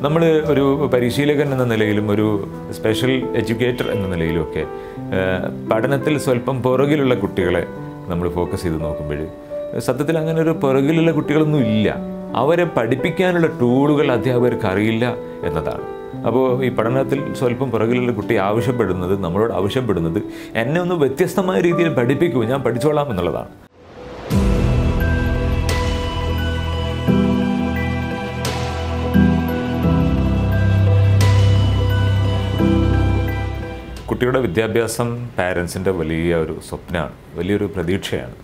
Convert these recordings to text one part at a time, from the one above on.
നമ്മൾ ഒരു പരിശീലകൻ എന്ന നിലയിലും ഒരു സ്പെഷ്യൽ എഡ്യൂക്കേറ്റർ എന്ന നിലയിലുമൊക്കെ ഏഹ്, പഠനത്തിൽ സ്വല്പം പുറകിലുള്ള കുട്ടികളെ നമ്മൾ ഫോക്കസ് ചെയ്ത് നോക്കുമ്പോൾ സത്യത്തിൽ അങ്ങനെ ഒരു പുറകിലുള്ള കുട്ടികളൊന്നും ഇല്ല അവരെ പഠിപ്പിക്കാനുള്ള ടൂളുകൾ അധ്യാപകർക്ക് അറിയില്ല എന്നതാണ് അപ്പോൾ ഈ പഠനത്തിൽ സ്വല്പം പുറകിലുള്ള കുട്ടി ആവശ്യപ്പെടുന്നത് നമ്മളോട് ആവശ്യപ്പെടുന്നത് എന്നെ ഒന്ന് വ്യത്യസ്തമായ രീതിയിൽ പഠിപ്പിക്കൂ ഞാൻ പഠിച്ചോളാം എന്നുള്ളതാണ് കുട്ടിയുടെ വിദ്യാഭ്യാസം പാരൻസിൻ്റെ വലിയ ഒരു സ്വപ്നമാണ് വലിയൊരു പ്രതീക്ഷയാണ്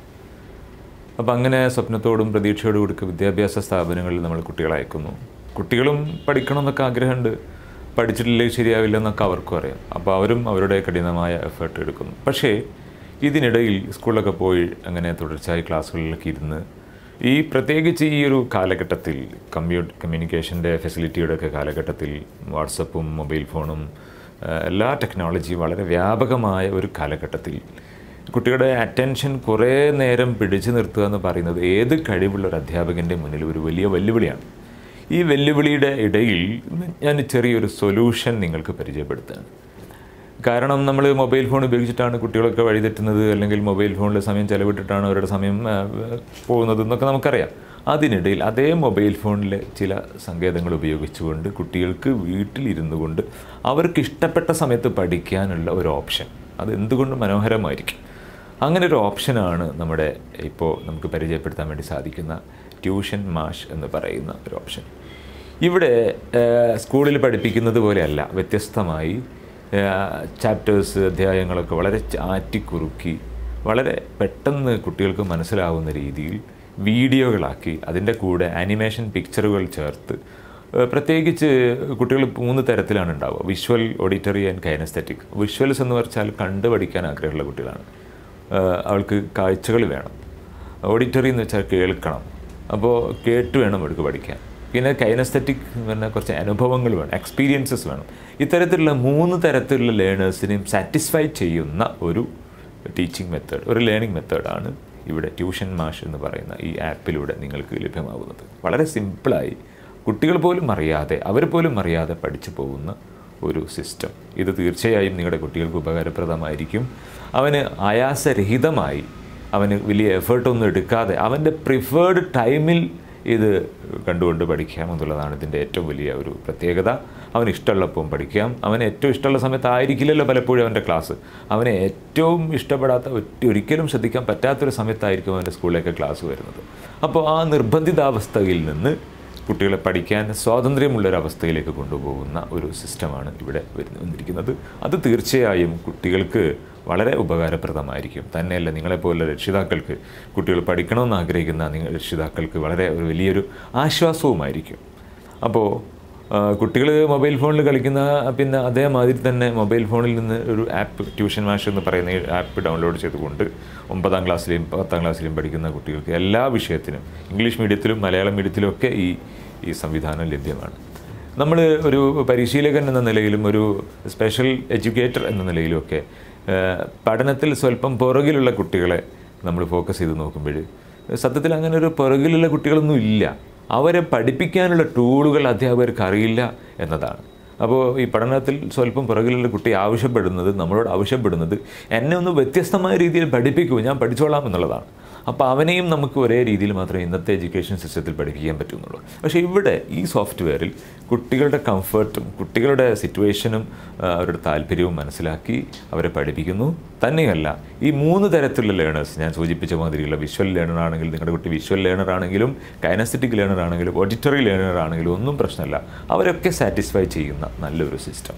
അപ്പോൾ അങ്ങനെ സ്വപ്നത്തോടും പ്രതീക്ഷയോടും കൂടി വിദ്യാഭ്യാസ സ്ഥാപനങ്ങളിൽ നമ്മൾ കുട്ടികളെ അയക്കുന്നു കുട്ടികളും പഠിക്കണം എന്നൊക്കെ ആഗ്രഹമുണ്ട് പഠിച്ചിട്ടില്ലെങ്കിൽ ശരിയാവില്ല എന്നൊക്കെ അവർക്കും അറിയാം അപ്പോൾ അവരും അവരുടെ കഠിനമായ എഫേർട്ട് എടുക്കുന്നു പക്ഷേ ഇതിനിടയിൽ സ്കൂളിലൊക്കെ പോയി അങ്ങനെ തുടർച്ചയായി ക്ലാസ്സുകളിലൊക്കെ ഇരുന്ന് ഈ പ്രത്യേകിച്ച് ഈ ഒരു കാലഘട്ടത്തിൽ കമ്പ്യൂ കമ്മ്യൂണിക്കേഷൻ്റെ ഫെസിലിറ്റിയുടെ ഒക്കെ കാലഘട്ടത്തിൽ വാട്സപ്പും മൊബൈൽ ഫോണും ഏഹ്, എല്ലാ ടെക്നോളജിയും വളരെ വ്യാപകമായ ഒരു കാലഘട്ടത്തിൽ കുട്ടിയുടെ അറ്റൻഷൻ കുറേ നേരം പിടിച്ചു നിർത്തുക എന്ന് പറയുന്നത് ഏത് കഴിവുള്ള ഒരു അധ്യാപകൻ്റെ മുന്നിൽ ഒരു വലിയ വെല്ലുവിളിയാണ് ഈ വെല്ലുവിളിയുടെ ഇടയിൽ ഞാൻ ചെറിയൊരു സൊല്യൂഷൻ നിങ്ങൾക്ക് പരിചയപ്പെടുത്തുകയാണ് കാരണം നമ്മൾ മൊബൈൽ ഫോൺ ഉപയോഗിച്ചിട്ടാണ് കുട്ടികളൊക്കെ വഴിതെറ്റുന്നത് അല്ലെങ്കിൽ മൊബൈൽ ഫോണിൽ സമയം ചെലവിട്ടിട്ടാണ് അവരുടെ സമയം ആ, പോകുന്നത് എന്നൊക്കെ നമുക്കറിയാം അതിനിടയിൽ അതേ മൊബൈൽ ഫോണിലെ ചില സങ്കേതങ്ങൾ ഉപയോഗിച്ചുകൊണ്ട് കുട്ടികൾക്ക് വീട്ടിലിരുന്നു കൊണ്ട് അവർക്ക് ഇഷ്ടപ്പെട്ട സമയത്ത് പഠിക്കാനുള്ള ഒരു ഓപ്ഷൻ അത് എന്തുകൊണ്ട് മനോഹരമായിരിക്കും അങ്ങനെ ഒരു ഓപ്ഷനാണ് നമ്മുടെ ഇപ്പോൾ നമുക്ക് പരിചയപ്പെടുത്താൻ വേണ്ടി സാധിക്കുന്ന ട്യൂഷൻ മാഷ് എന്ന് പറയുന്ന ഒരു ഓപ്ഷൻ ഇവിടെ ഏഹ്, സ്കൂളിൽ പഠിപ്പിക്കുന്നത് പോലെയല്ല വ്യത്യസ്തമായി ചാപ്റ്റേഴ്സ് അധ്യായങ്ങളൊക്കെ വളരെ ചാറ്റിക്കുറുക്കി വളരെ പെട്ടെന്ന് കുട്ടികൾക്ക് മനസ്സിലാവുന്ന രീതിയിൽ വീഡിയോകളാക്കി അതിൻ്റെ കൂടെ ആനിമേഷൻ പിക്ചറുകൾ ചേർത്ത് ഏഹ്, പ്രത്യേകിച്ച് കുട്ടികൾ മൂന്ന് തരത്തിലാണ് ഉണ്ടാവുക visual auditory and kinaesthetic visuals എന്ന് വെച്ചാൽ കണ്ട് പഠിക്കാൻ ആഗ്രഹമുള്ള കുട്ടികളാണ് ഏഹ്, അവൾക്ക് കാഴ്ചകൾ വേണം ഓഡിറ്ററി എന്ന് വെച്ചാൽ കേൾക്കണം അപ്പോൾ കേട്ട് വേണം അവർക്ക് പഠിക്കാൻ പിന്നെ കൈനസ്തറ്റിക് എന്ന് പറഞ്ഞാൽ കുറച്ച് അനുഭവങ്ങൾ വേണം എക്സ്പീരിയൻസസ് വേണം ഇത്തരത്തിലുള്ള മൂന്ന് തരത്തിലുള്ള ലേണേഴ്സിനെയും സാറ്റിസ്ഫൈ ചെയ്യുന്ന ഒരു ടീച്ചിങ് മെത്തേഡ് ഒരു ലേണിംഗ് മെത്തേഡാണ് ഇവിടെ ട്യൂഷൻ മാഷ് എന്ന് പറയുന്ന ഈ ആപ്പിലൂടെ നിങ്ങൾക്ക് ലഭ്യമാകുന്നത് വളരെ സിമ്പിളായി കുട്ടികൾ പോലും അറിയാതെ അവർ പോലും അറിയാതെ പഠിച്ചു പോകുന്ന ഒരു സിസ്റ്റം ഇത് തീർച്ചയായും നിങ്ങളുടെ കുട്ടികൾക്ക് ഉപകാരപ്രദമായിരിക്കും അവന് ആയാസരഹിതമായി അവന് വലിയ എഫേർട്ടൊന്നും എടുക്കാതെ അവൻ്റെ പ്രിഫേർഡ് ടൈമിൽ ഇത് കണ്ടുകൊണ്ട് പഠിക്കാം എന്നുള്ളതാണ് ഇതിൻ്റെ ഏറ്റവും വലിയ ഒരു പ്രത്യേകത അവന് ഇഷ്ടമുള്ളപ്പം പഠിക്കാം അവന് ഏറ്റവും ഇഷ്ടമുള്ള സമയത്ത് ആയിരിക്കില്ലല്ലോ പലപ്പോഴും അവൻ്റെ ക്ലാസ് അവനെ ഏറ്റവും ഇഷ്ടപ്പെടാത്ത ഒറ്റ- ഒരിക്കലും ശ്രദ്ധിക്കാൻ പറ്റാത്തൊരു സമയത്തായിരിക്കും അവൻ്റെ സ്കൂളിലേക്ക് ക്ലാസ് വരുന്നത് അപ്പോൾ ആ നിർബന്ധിതാവസ്ഥയിൽ നിന്ന് കുട്ടികളെ പഠിക്കാൻ സ്വാതന്ത്ര്യമുള്ളൊരവസ്ഥയിലേക്ക് കൊണ്ടുപോകുന്ന ഒരു സിസ്റ്റമാണ് ഇവിടെ വരുന്ന വന്നിരിക്കുന്നത് അത് തീർച്ചയായും കുട്ടികൾക്ക് വളരെ ഉപകാരപ്രദമായിരിക്കും തന്നെയല്ല നിങ്ങളെപ്പോലുള്ള രക്ഷിതാക്കൾക്ക് കുട്ടികൾ പഠിക്കണമെന്ന് ആഗ്രഹിക്കുന്ന നിങ്ങൾ രക്ഷിതാക്കൾക്ക് വളരെ ഒരു വലിയൊരു ആശ്വാസവുമായിരിക്കും അപ്പോൾ കുട്ടികൾ മൊബൈൽ ഫോണിൽ കളിക്കുന്ന പിന്നെ അതേമാതിരി തന്നെ മൊബൈൽ ഫോണിൽ നിന്ന് ഒരു ആപ്പ് ട്യൂഷൻ മാഷ് എന്ന് പറയുന്ന ഈ ആപ്പ് ഡൗൺലോഡ് ചെയ്തുകൊണ്ട് ഒമ്പതാം ക്ലാസ്സിലെയും പത്താം ക്ലാസ്സിലെയും പഠിക്കുന്ന കുട്ടികൾക്ക് എല്ലാ വിഷയത്തിനും ഇംഗ്ലീഷ് മീഡിയത്തിലും മലയാളം മീഡിയത്തിലും ഒക്കെ ഈ ഈ സംവിധാനം ലഭ്യമാണ് നമ്മൾ ഒരു പരിശീലകൻ എന്ന നിലയിലും ഒരു സ്പെഷ്യൽ എഡ്യൂക്കേറ്റർ എന്ന നിലയിലുമൊക്കെ ഏഹ്, പഠനത്തിൽ സ്വല്പം പുറകിലുള്ള കുട്ടികളെ നമ്മൾ ഫോക്കസ് ചെയ്ത് നോക്കുമ്പോൾ സത്യത്തിൽ അങ്ങനെ ഒരു പുറകിലുള്ള കുട്ടികളൊന്നും ഇല്ല അവരെ പഠിപ്പിക്കാനുള്ള ടൂളുകൾ അധ്യാപകർക്ക് അറിയില്ല എന്നതാണ് അപ്പോൾ ഈ പഠനത്തിൽ സ്വല്പം പുറകിലുള്ള കുട്ടി ആവശ്യപ്പെടുന്നത് നമ്മളോട് ആവശ്യപ്പെടുന്നത് എന്നെ ഒന്ന് വ്യത്യസ്തമായ രീതിയിൽ പഠിപ്പിക്കൂ ഞാൻ പഠിച്ചോളാം എന്നുള്ളതാണ് അപ്പോൾ അവനെയും നമുക്ക് ഒരേ രീതിയിൽ മാത്രമേ ഇന്നത്തെ എഡ്യൂക്കേഷൻ സിസ്റ്റത്തിൽ പഠിപ്പിക്കാൻ പറ്റുന്നുള്ളൂ പക്ഷേ ഇവിടെ ഈ സോഫ്റ്റ്വെയറിൽ കുട്ടികളുടെ കംഫർട്ടും കുട്ടികളുടെ സിറ്റുവേഷനും ആ, അവരുടെ താല്പര്യവും മനസ്സിലാക്കി അവരെ പഠിപ്പിക്കുന്നു തന്നെയല്ല ഈ മൂന്ന് തരത്തിലുള്ള ലേണേഴ്സ് ഞാൻ സൂചിപ്പിച്ച മാതിരിയുള്ള വിഷ്വൽ ലേണർ ആണെങ്കിൽ നിങ്ങളുടെ കുട്ടി വിഷ്വൽ ലേണർ ആണെങ്കിലും കൈനസ്തറ്റിക് ലേണർ ആണെങ്കിലും ഓഡിറ്ററി ലേണർ ആണെങ്കിലും ഒന്നും പ്രശ്നമല്ല അവരൊക്കെ സാറ്റിസ്ഫൈ ചെയ്യുന്ന നല്ലൊരു സിസ്റ്റം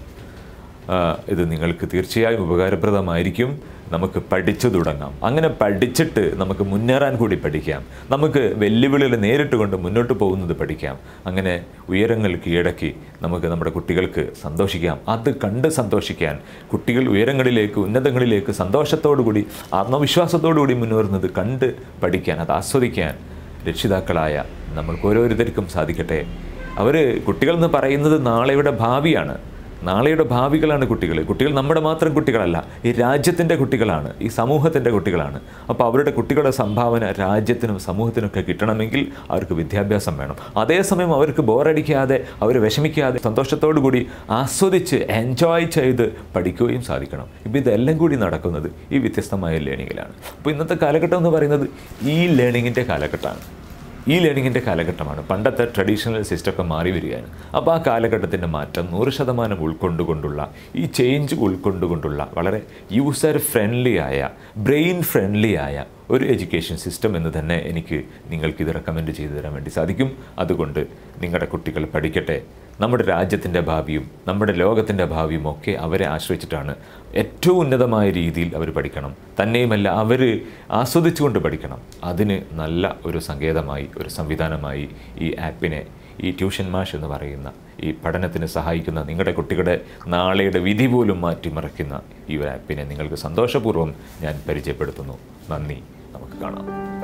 ആ, ഇത് നിങ്ങൾക്ക് തീർച്ചയായും ഉപകാരപ്രദമായിരിക്കും നമുക്ക് പഠിച്ചു തുടങ്ങാം അങ്ങനെ പഠിച്ചിട്ട് നമുക്ക് മുന്നേറാൻ കൂടി പഠിക്കാം നമുക്ക് വെല്ലുവിളികൾ നേരിട്ട് കൊണ്ട് മുന്നോട്ട് പോകുന്നത് പഠിക്കാം അങ്ങനെ ഉയരങ്ങൾ കീഴടക്കി നമുക്ക് നമ്മുടെ കുട്ടികൾക്ക് സന്തോഷിക്കാം അത് കണ്ട് സന്തോഷിക്കാൻ കുട്ടികൾ ഉയരങ്ങളിലേക്ക് ഉന്നതങ്ങളിലേക്ക് സന്തോഷത്തോടു കൂടി ആത്മവിശ്വാസത്തോടു കൂടി മുന്നേറുന്നത് കണ്ട് പഠിക്കാൻ അത് ആസ്വദിക്കാൻ രക്ഷിതാക്കളായ നമ്മൾക്ക് ഓരോരുത്തർക്കും സാധിക്കട്ടെ അവർ കുട്ടികൾ എന്ന് പറയുന്നത് നാളെയുടെ ഭാവിയാണ് നാളെയുടെ ഭാവികളാണ് കുട്ടികൾ കുട്ടികൾ നമ്മുടെ മാത്രം കുട്ടികളല്ല ഈ രാജ്യത്തിൻ്റെ കുട്ടികളാണ് ഈ സമൂഹത്തിൻ്റെ കുട്ടികളാണ് അപ്പോൾ അവരുടെ കുട്ടികളുടെ സംഭാവന രാജ്യത്തിനും സമൂഹത്തിനൊക്കെ കിട്ടണമെങ്കിൽ അവർക്ക് വിദ്യാഭ്യാസം വേണം അതേസമയം അവർക്ക് ബോറടിക്കാതെ അവർ വിഷമിക്കാതെ സന്തോഷത്തോടു കൂടി ആസ്വദിച്ച് എൻജോയ് ചെയ്ത് പഠിക്കുകയും സാധിക്കണം ഇപ്പോൾ ഇതെല്ലാം കൂടി നടക്കുന്നത് ഈ വ്യത്യസ്തമായ ലേണിങ്ങിലാണ് അപ്പോൾ ഇന്നത്തെ കാലഘട്ടം എന്ന് പറയുന്നത് ഈ ലേണിങ്ങിൻ്റെ കാലഘട്ടമാണ് ഈ ലേണിങ്ങിൻ്റെ കാലഘട്ടമാണ് പണ്ടത്തെ ട്രഡീഷണൽ സിസ്റ്റമൊക്കെ മാറി വരികയാണ് അപ്പോൾ ആ കാലഘട്ടത്തിൻ്റെ മാറ്റം നൂറ് ശതമാനം ഉൾക്കൊണ്ടുകൊണ്ടുള്ള ഈ ചേഞ്ച് ഉൾക്കൊണ്ടുകൊണ്ടുള്ള വളരെ യൂസർ ഫ്രണ്ട്ലി ആയ ബ്രെയിൻ ഫ്രണ്ട്ലി ആയ ഒരു എഡ്യൂക്കേഷൻ സിസ്റ്റം എന്ന് തന്നെ എനിക്ക് നിങ്ങൾക്കിത് റെക്കമെൻഡ് ചെയ്തു തരാൻ വേണ്ടി സാധിക്കും അതുകൊണ്ട് നിങ്ങളുടെ കുട്ടികൾ പഠിക്കട്ടെ നമ്മുടെ രാജ്യത്തിൻ്റെ ഭാവിയും നമ്മുടെ ലോകത്തിൻ്റെ ഭാവിയും ഒക്കെ അവരെ ആശ്രയിച്ചിട്ടാണ് ഏറ്റവും ഉന്നതമായ രീതിയിൽ അവർ പഠിക്കണം തന്നെയുമല്ല അവർ ആസ്വദിച്ചുകൊണ്ട് പഠിക്കണം അതിന് നല്ല ഒരു സങ്കേതമായി ഒരു സംവിധാനമായി ഈ ആപ്പിനെ ഈ ട്യൂഷൻ മാഷ് എന്ന് പറയുന്ന ഈ പഠനത്തിന് സഹായിക്കുന്ന നിങ്ങളുടെ കുട്ടികളുടെ നാളെയുടെ വിധി പോലും മാറ്റിമറിക്കുന്ന ഈ ഒരു ആപ്പിനെ നിങ്ങൾക്ക് സന്തോഷപൂർവ്വം ഞാൻ പരിചയപ്പെടുത്തുന്നു നന്ദി നമുക്ക് കാണാം